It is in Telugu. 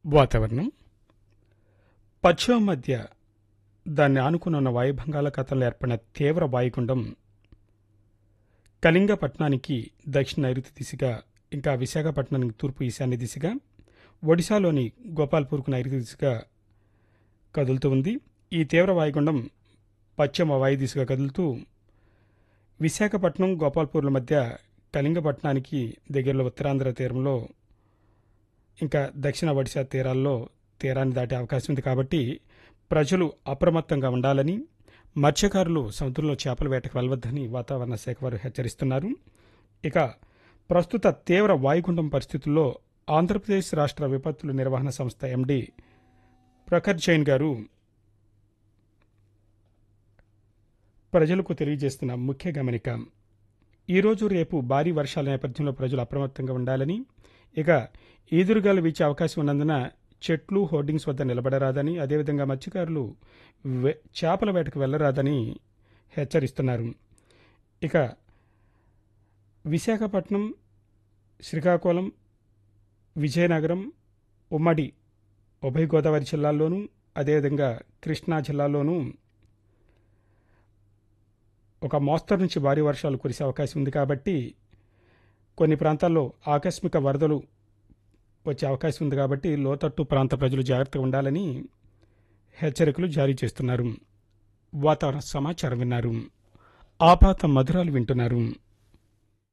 వాతావరణం పశ్చిమ మధ్య దాన్ని ఆనుకుని ఉన్న వాయుబంగాళాఖాతంలో ఏర్పడిన తీవ్ర వాయుగుండం కళింగపట్నానికి దక్షిణ నైరుతి దిశగా ఇంకా విశాఖపట్నానికి తూర్పు ఈశాన్య దిశగా ఒడిశాలోని గోపాల్పూర్కు నైరుతి దిశగా కదులుతూ ఉంది ఈ తీవ్ర వాయుగుండం పశ్చిమ వాయు దిశగా కదులుతూ విశాఖపట్నం గోపాల్పూర్ల మధ్య కళింగపట్నానికి దగ్గరలో ఉత్తరాంధ్ర తీరంలో ఇంకా దక్షిణ ఒడిశా తీరాల్లో తీరాన్ని దాటే అవకాశం ఉంది కాబట్టి ప్రజలు అప్రమత్తంగా ఉండాలని మత్స్యకారులు సముద్రంలో చేపల వేటకు వెళ్ళవద్దని వాతావరణ శాఖ వారు హెచ్చరిస్తున్నారు ఇక ప్రస్తుత తీవ్ర వాయుగుండం పరిస్థితుల్లో ఆంధ్రప్రదేశ్ రాష్ట్ర విపత్తుల నిర్వహణ సంస్థ ఎండి ప్రఖర్ జైన్ గారు ప్రజలకు తెలియజేస్తున్న ముఖ్య గమనిక ఈరోజు రేపు భారీ వర్షాల నేపథ్యంలో ప్రజలు అప్రమత్తంగా ఉండాలని ఇక ఈదురుగాలు వీచే అవకాశం ఉన్నందున చెట్లు హోర్డింగ్స్ వద్ద నిలబడరాదని అదేవిధంగా మత్స్యకారులు వే- చేపల వేటకు వెళ్ళరాదని హెచ్చరిస్తున్నారు ఇక విశాఖపట్నం శ్రీకాకుళం విజయనగరం ఉమ్మడి ఉభయ గోదావరి జిల్లాల్లోనూ అదేవిధంగా కృష్ణా జిల్లాలోనూ ఒక మోస్తరు నుంచి భారీ వర్షాలు కురిసే అవకాశం ఉంది కాబట్టి కొన్ని ప్రాంతాల్లో ఆకస్మిక వరదలు వచ్చే అవకాశం ఉంది కాబట్టి లోతట్టు ప్రాంత ప్రజలు జాగ్రత్తగా ఉండాలని హెచ్చరికలు జారీ చేస్తున్నారు వాతావరణ సమాచారం విన్నారు ఆపాత మధురాలు వింటున్నారు